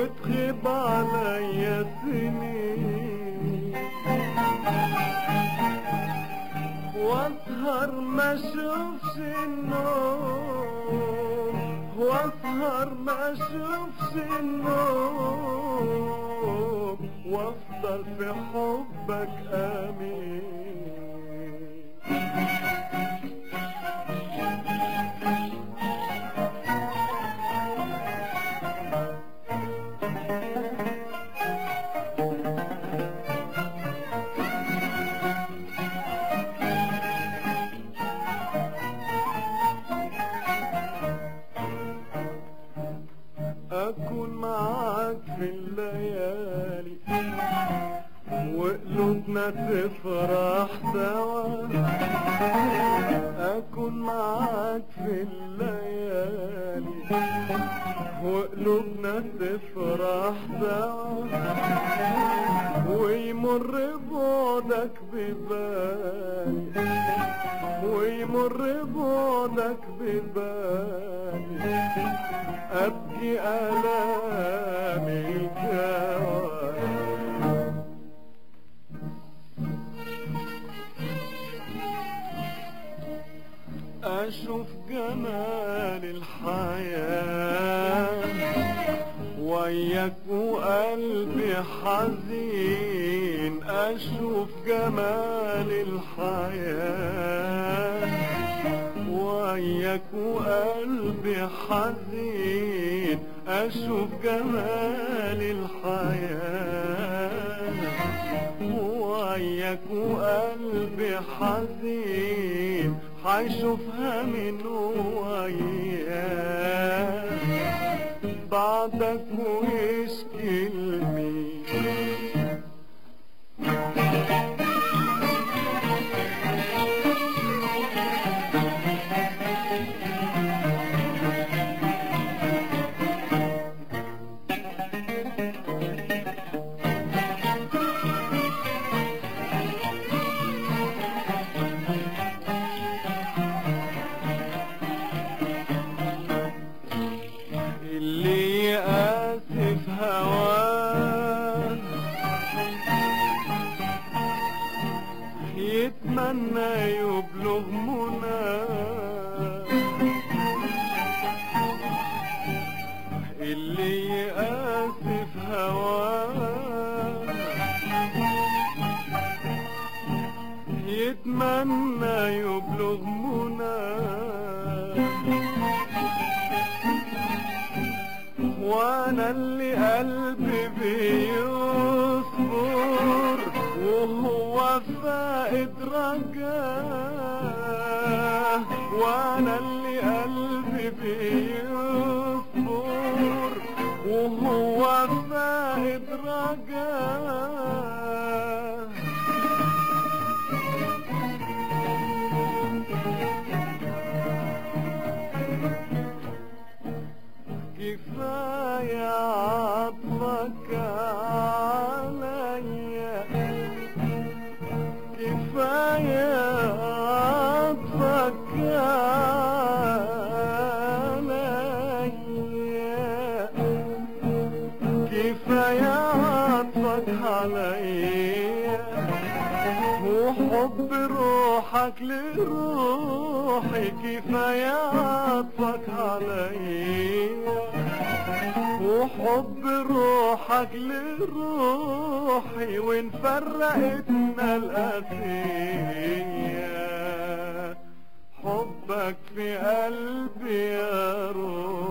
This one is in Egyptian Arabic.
وتغيب عليا سنين واسهر ما اشوفش النوم واسهر ما اشوفش النوم وافضل في حبك امين أكون معاك في الليالي وقلوبنا تفرح سوا أكون معاك في الليالي وقلوبنا تفرح سوا ويمر بعدك ببالي ويمر بعدك ببالي أبكي آلامي الجوارح أشوف جمال الحياة وياك وقلبي حزين أشوف جمال الحياة وياك وقلبي حزين أشوف جمال الحياة وياك وقلبي حزين حيشوفها من وياك بعدك ويشكي لمين اللي يقاسي في هواه يتمنى يبلغ مناه اللي يقاسي في هواه يتمنى يبلغ مناه وانا اللي قلبي بيصبر وهو فائد رجاه وانا اللي قلبي بيصبر وهو فائد رجاه كفاية عطفك عليا كفاية عطفك عليا كفاية عطفك عليا وحب روحك لروحي كفاية عطفك عليا وحب روحك لروحي وان فرقتنا الأسية حبك في قلبي يا روحي